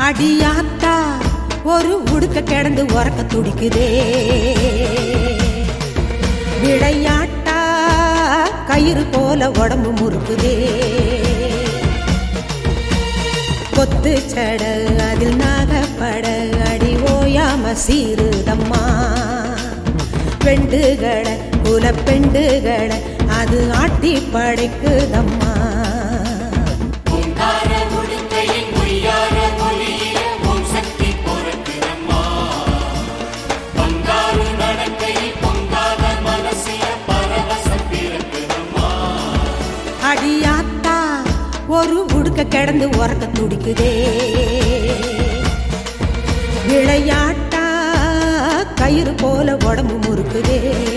அடியாத்தா ஒரு உடுக்க கிடந்து உறக்க துடிக்குதே விளையாட்டா கயிறு போல உடம்பு முறுக்குதே கொத்து சட அதில் நாகப்பட அடி ஓயாம சீருதம்மா பெண்டுகளை குல பெண்டுகளை அது ஆட்டி படைக்குதம்மா ஓங்கார உடுக்கையின் பொய்யார ஒளியில ஓம் சக்தி பொறுக்குதம்மா பங்காரு நடக்கையில் பொங்காத மனசில பரவசம் பிறக்குதம்மா அடியாத்தா ஒரு உடுக்க கிடந்து உறக்க துடிக்குதே விளையாட்டா கயிறு போல உடம்பு முறுக்குதே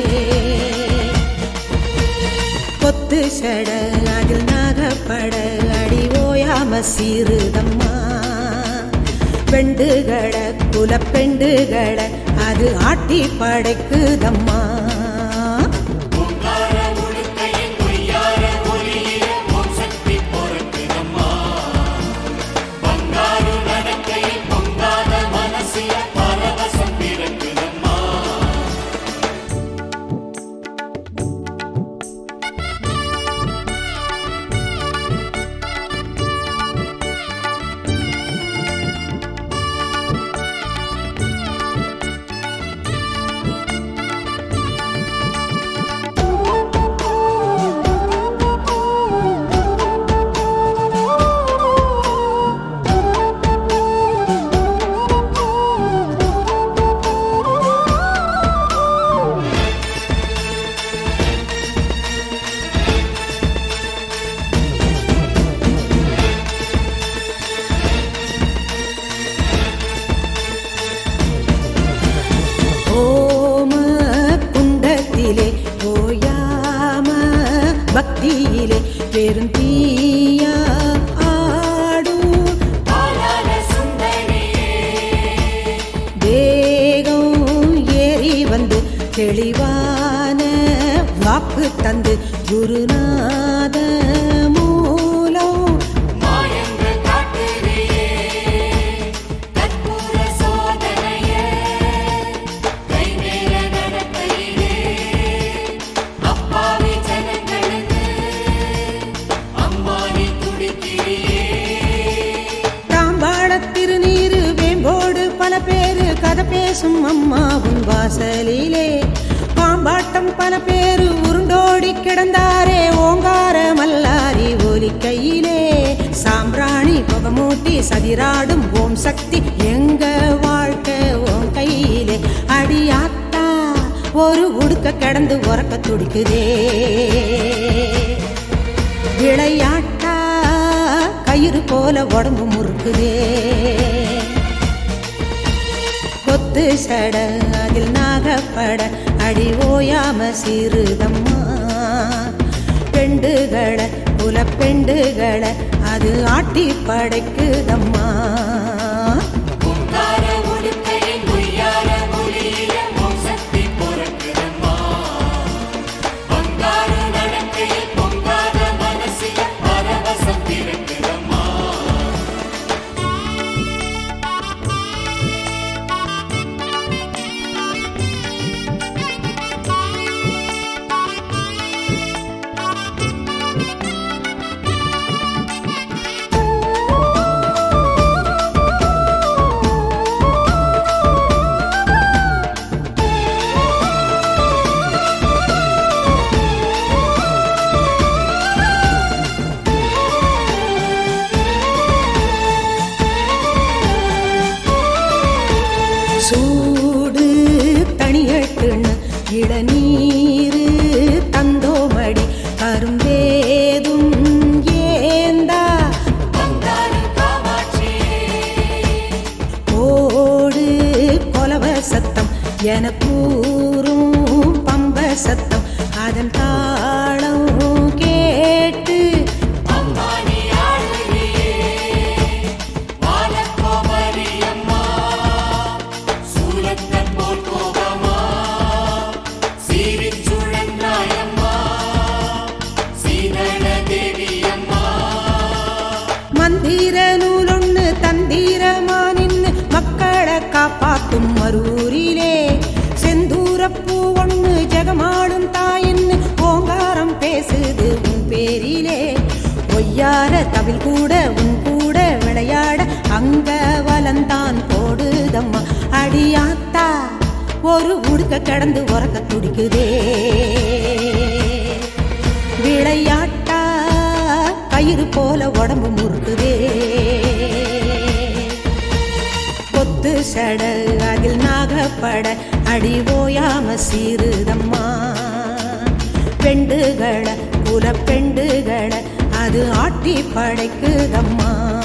கொத்து சட அதில் நாகப்பட அடி ஓயாம சீருதம்மா பெண்டுகளை குல பெண்டுகளை அது ஆட்டி படைக்குதம்மா ஓங்கார உடுக்கையின் பொய்யார ஒளியில ஓம் சக்தி பொறுக்குதம்மா பங்காரு நடக்கையில் பொங்காத மனசில பரவசம் பிறக்குதம்மா ஓம குண்டத்திலே ஓயாம பக்தியிலே பெருந்தீயா ஆடும் ஆளான சுந்தரியே தேகம் ஏறி வந்து தெளிவான வாக்கு தந்து குருநாத மூலம் மாயங்க காட்டுறியே கற்பூர சோதனையே கைமேல நடக்கையிலே அப்பாவி ஜனங்களுக்கு அம்மானி துடிக்கிறியே தாம்பாள திருநீரு வேம்போடு பல பேரு கதை பேசும் அம்மாவும் வாசலிலே பாம்பாட்டம் பல பேரு உருண்டோடி கிடந்தாரே ஓங்கார மல்லாரி ஒலி கையிலே சாம்பிராணி புகமூட்டி சதிராடும் ஓம் சக்தி எங்க வாழ்க்கை ஓம் கையிலே அடியாத்தா ஒரு உடுக்க கிடந்து உறக்க துடிக்குதே விளையாட்டா கயிறு போல உடம்பு முறுக்குதே கொத்து சட அதில் நாகப்பட அடி ஓயாம சீருதம்மா பெண்டுகளை குல பெண்டுகளை அது ஆட்டி படைக்குதம்மா ஓங்கார உடுக்கையின் பொய்யார ஒளியில ஓம் சக்தி பொறுக்குதம்மா பங்காரு நடக்கையில் பொங்காத மனசில பரவசம் பிறக்குதம்மா ஓ மரூரிலே செந்தூரப்பூ ஒண்ணு ஜெகமாடும் தாயின்னு ஓங்காரம் பேசுது உன் பேரிலே ஒய்யார தவில் கூட உன் கூட விளையாட அங்க வலந்தான் போடுதம்மா அடியாத்தா ஒரு உடுக்க கடந்து உறக்க துடிக்குதே விளையாட்டா கயிறு போல உடம்பு முறுக்குதே கொத்து சட அதில் நாகப்பட அடி ஓயாம சீருதம்மா பெண்டுகள குல பெண்டுகள அது ஆட்டி படைக்குதம்மா